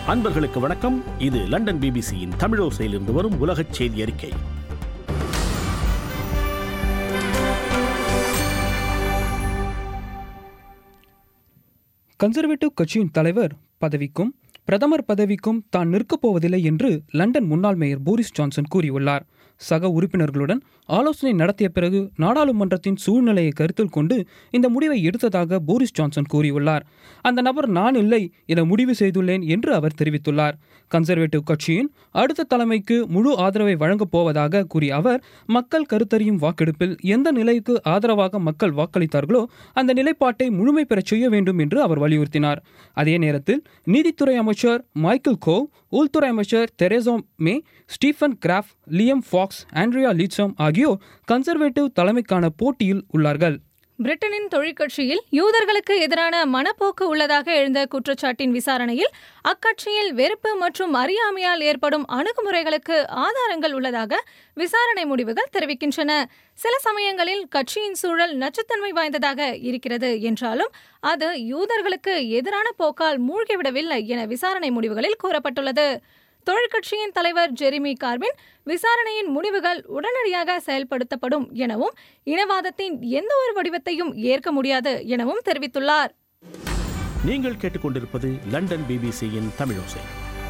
அன்பர்களுக்கு வணக்கம் இது லண்டன் பிபிசியின் தமிழோசையிலிருந்து வரும் உலகச் செய்தி அறிக்கை கன்சர்வேட்டிவ் கட்சியின் தலைவர் பதவிக்கும் பிரதமர் பதவிக்கும் தான் நிற்கப் போவதில்லை என்று லண்டன் முன்னாள் மேயர் போரிஸ் ஜான்சன் கூறியுள்ளார் சக உறுப்பினர்களுடன் ஆலோசனை நடத்திய பிறகு நாடாளுமன்றத்தின் சூழ்நிலையை கருத்தில் கொண்டு இந்த முடிவை எடுத்ததாக போரிஸ் ஜான்சன் கூறியுள்ளார் அந்த நபர் நான் இல்லை என முடிவு செய்துள்ளேன் என்று அவர் தெரிவித்துள்ளார் கன்சர்வேட்டிவ் கட்சியின் அடுத்த தலைமைக்கு முழு ஆதரவை வழங்கப் போவதாக கூறிய அவர் மக்கள் கருத்தறியும் வாக்கெடுப்பில் எந்த நிலைக்கு ஆதரவாக மக்கள் வாக்களித்தார்களோ அந்த நிலைப்பாட்டை முழுமை பெறச் செய்ய வேண்டும் என்று அவர் வலியுறுத்தினார் அதே நேரத்தில் நீதித்துறை அமைச்சர் மைக்கேல் கோவ் உள்துறை அமைச்சர் Theresa May Stephen Crabb Liam Fox Andrea Leadsom ஆகியோர் கன்சர்வேட்டிவ் தலைமைக்கான போட்டியில் உள்ளார்கள் பிரிட்டனின் தொழிற்கட்சியில் யூதர்களுக்கு எதிரான மனப்போக்கு உள்ளதாக எழுந்த குற்றச்சாட்டின் விசாரணையில் அக்கட்சியில் வெறுப்பு மற்றும் அறியாமையால் ஏற்படும் அணுகுமுறைகளுக்கு ஆதாரங்கள் உள்ளதாக விசாரணை முடிவுகள் தெரிவிக்கின்றன சில சமயங்களில் கட்சியின் சூழல் நச்சுத்தன்மை வாய்ந்ததாக இருக்கிறது என்றாலும் அது யூதர்களுக்கு எதிரான போக்கால் மூழ்கிவிடவில்லை என விசாரணை முடிவுகளில் கூறப்பட்டுள்ளது தொழிற்கட்சியின் தலைவர் ஜெரிமி கார்பின் விசாரணையின் முடிவுகள் உடனடியாக செயல்படுத்தப்படும் எனவும் இனவாதத்தின் எந்த ஒரு வடிவத்தையும் ஏற்க முடியாது எனவும் தெரிவித்துள்ளார் நீங்கள் கேட்டுக்கொண்டிருப்பது லண்டன் பிபிசியின் தமிழோசை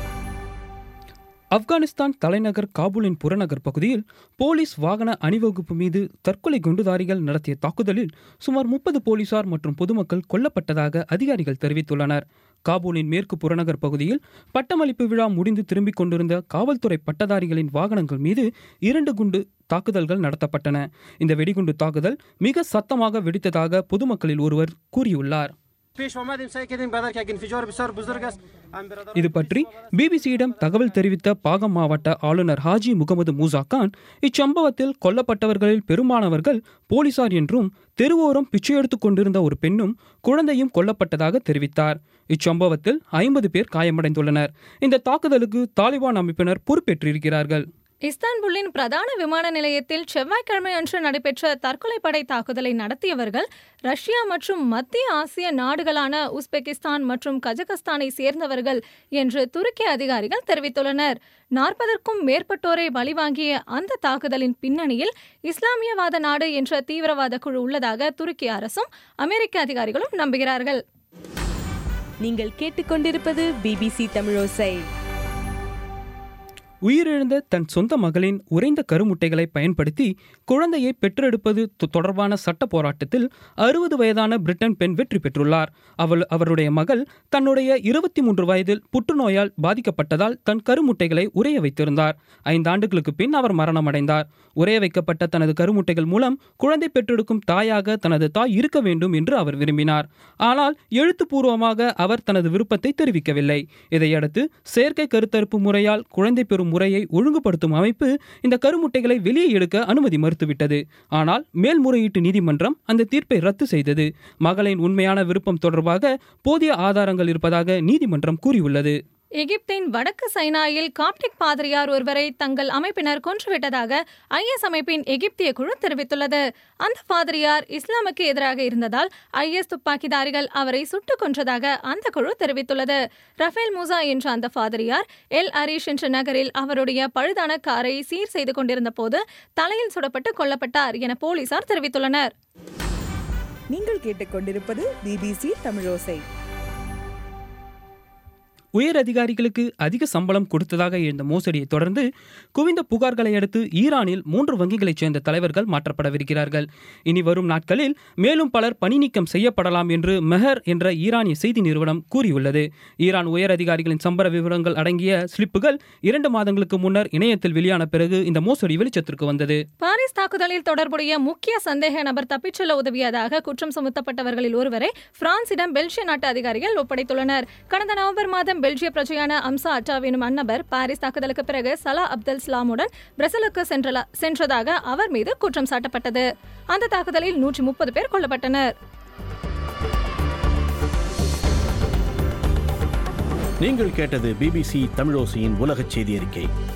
ஆப்கானிஸ்தான் தலைநகர் காபூலின் புறநகர் பகுதியில் போலீஸ் வாகன அணிவகுப்பு மீது தற்கொலை குண்டுதாரிகள் நடத்திய தாக்குதலில் சுமார் முப்பது போலீசார் மற்றும் பொதுமக்கள் கொல்லப்பட்டதாக அதிகாரிகள் தெரிவித்துள்ளனர் காபூலின் மேற்கு புறநகர் பகுதியில் பட்டமளிப்பு விழா முடிந்து திரும்பிக் கொண்டிருந்த காவல்துறை பட்டதாரிகளின் வாகனங்கள் மீது இரண்டு குண்டு தாக்குதல்கள் நடத்தப்பட்டன இந்த வெடிகுண்டு தாக்குதல் மிக சத்தமாக வெடித்ததாக பொதுமக்களில் ஒருவர் கூறியுள்ளார் پیش آمدیم سعی کردیم بدر که یک انفجار بسیار بزرگ است هم برادران இது பற்றி பிபிசியிடம் தகவல் தெரிவித்த பாகம் மாவட்ட ஆளுநர் ஹாஜி முகமது மூசா கான் இச்சம்பவத்தில் கொல்லப்பட்டவர்களில் பெரும்பாலானவர்கள் போலீசார் என்றும் தெருவோரம் பிச்சை எடுத்துக் கொண்டிருந்த ஒரு பெண்ணும் குழந்தையும் கொல்லப்பட்டதாக தெரிவித்தார் இச்சம்பவத்தில் ஐம்பது பேர் காயமடைந்துள்ளனர் இந்த தாக்குதலுக்கு தாலிபான் அமைப்பினர் பொறுப்பேற்றிருக்கிறார்கள் இஸ்தான்புல்லின் பிரதான விமான நிலையத்தில் செவ்வாய்க்கிழமை அன்று நடைபெற்ற தற்கொலைப்படை தாக்குதலை நடத்தியவர்கள் ரஷ்யா மற்றும் மத்திய ஆசிய நாடுகளான உஸ்பெகிஸ்தான் மற்றும் கஜகஸ்தானை சேர்ந்தவர்கள் என்று துருக்கி அதிகாரிகள் தெரிவித்துள்ளனர் நாற்பதற்கும் மேற்பட்டோரை பலிவாங்கிய அந்த தாக்குதலின் பின்னணியில் இஸ்லாமியவாத நாடு என்ற தீவிரவாத குழு உள்ளதாக துருக்கி அரசும் அமெரிக்க அதிகாரிகளும் நம்புகிறார்கள் நீங்கள் கேட்டுக்கொண்டிருப்பது பிபிசி தமிழோசை உயிரிழந்த தன் சொந்த மகளின் உறைந்த கருமுட்டைகளை பயன்படுத்தி குழந்தையை பெற்றெடுப்பது தொ- தொடர்பான சட்ட போராட்டத்தில் அறுபது வயதான பிரிட்டன் பெண் வெற்றி பெற்றுள்ளார் அவள் அவருடைய மகள் தன்னுடைய இருபத்தி மூன்று வயதில் புற்றுநோயால் பாதிக்கப்பட்டதால் தன் கருமுட்டைகளை உறைய வைத்திருந்தார் ஐந்தாண்டுகளுக்கு பின் அவர் மரணமடைந்தார் உறைய வைக்கப்பட்ட தனது கருமுட்டைகள் மூலம் குழந்தை பெற்றெடுக்கும் தாயாக தனது தாய் இருக்க வேண்டும் என்று அவர் விரும்பினார் ஆனால் எழுத்துப்பூர்வமாக அவர் தனது விருப்பத்தை தெரிவிக்கவில்லை இதையடுத்து செயற்கை கருத்தரிப்பு முறையால் குழந்தை பெறும் முறையை ஒழுங்குபடுத்தும் அமைப்பு இந்த கருமுட்டைகளை வெளியே எடுக்க அனுமதி மறுத்துவிட்டது ஆனால் மேல்முறையீட்டு நீதிமன்றம் அந்த தீர்ப்பை ரத்து செய்தது மகளின் உண்மையான விருப்பம் தொடர்பாக போதிய ஆதாரங்கள் இருப்பதாக நீதிமன்றம் கூறியுள்ளது எகிப்தின் வடக்கு சைனாயில் காப்டிக் பாதிரியார் ஒருவரை தங்கள் அமைப்பினர் கொன்றுவிட்டதாக ஐஎஸ் அமைப்பின் எகிப்திய குழு தெரிவித்துள்ளது அந்த பாதிரியார் இஸ்லாமுக்கு எதிராக இருந்ததால் ஐஎஸ் துப்பாக்கிதாரிகள் அவரை சுட்டுக் கொன்றதாக அந்த குழு தெரிவித்துள்ளது ரஃபேல் மூசா என்ற அந்த பாதிரியார் எல் அரிஷ் என்ற நகரில் அவருடைய பழுதான காரை சீர் செய்து கொண்டிருந்த போது தலையில் சுடப்பட்டு கொல்லப்பட்டார் என போலீசார் தெரிவித்துள்ளனர் நீங்கள் கேட்டுக்கொண்டிருப்பது பிபிசி தமிழோசை உயர் அதிகாரிகளுக்கு அதிக சம்பளம் கொடுத்ததாக எழுந்த மோசடியை தொடர்ந்து குவிந்த புகார்களை அடுத்து ஈரானில் மூன்று வங்கிகளைச் சேர்ந்த தலைவர்கள் மாற்றப்படவிருக்கிறார்கள் இனி வரும் நாட்களில் மேலும் பலர் பணி நீக்கம் செய்யப்படலாம் என்று மெஹர் என்ற ஈரானிய செய்தி நிறுவனம் கூறியுள்ளது ஈரான் உயர் அதிகாரிகளின் சம்பள விவரங்கள் அடங்கிய ஸ்லிப்புகள் இரண்டு மாதங்களுக்கு முன்னர் இணையத்தில் வெளியான பிறகு இந்த மோசடி வெளிச்சத்திற்கு வந்தது பாரிஸ் தாக்குதலில் தொடர்புடைய முக்கிய சந்தேக நபர் தப்பிச் செல்ல உதவியதாக குற்றம் சுமத்தப்பட்டவர்களில் ஒருவரை பிரான்சிடம் பெல்ஜிய நாட்டு அதிகாரிகள் ஒப்படைத்துள்ளனர் கடந்த நவம்பர் மாதம் பெல்ஜிய பிரஜையான அம்சா அட்டாவ் எனும் அந்நபர் பாரிஸ் தாக்குதலுக்கு பிறகு சலா அப்தல் ஸ்லாமுடன் பிரசலுக்கு சென்றல- சென்றதாக அவர் மீது குற்றம் சாட்டப்பட்டது அந்த தாக்குதலில் நூற்றி முப்பது பேர் கொல்லப்பட்டனர் நீங்கள் கேட்டது பிபிசி தமிழோசையின் உலகச் செய்தி அறிக்கை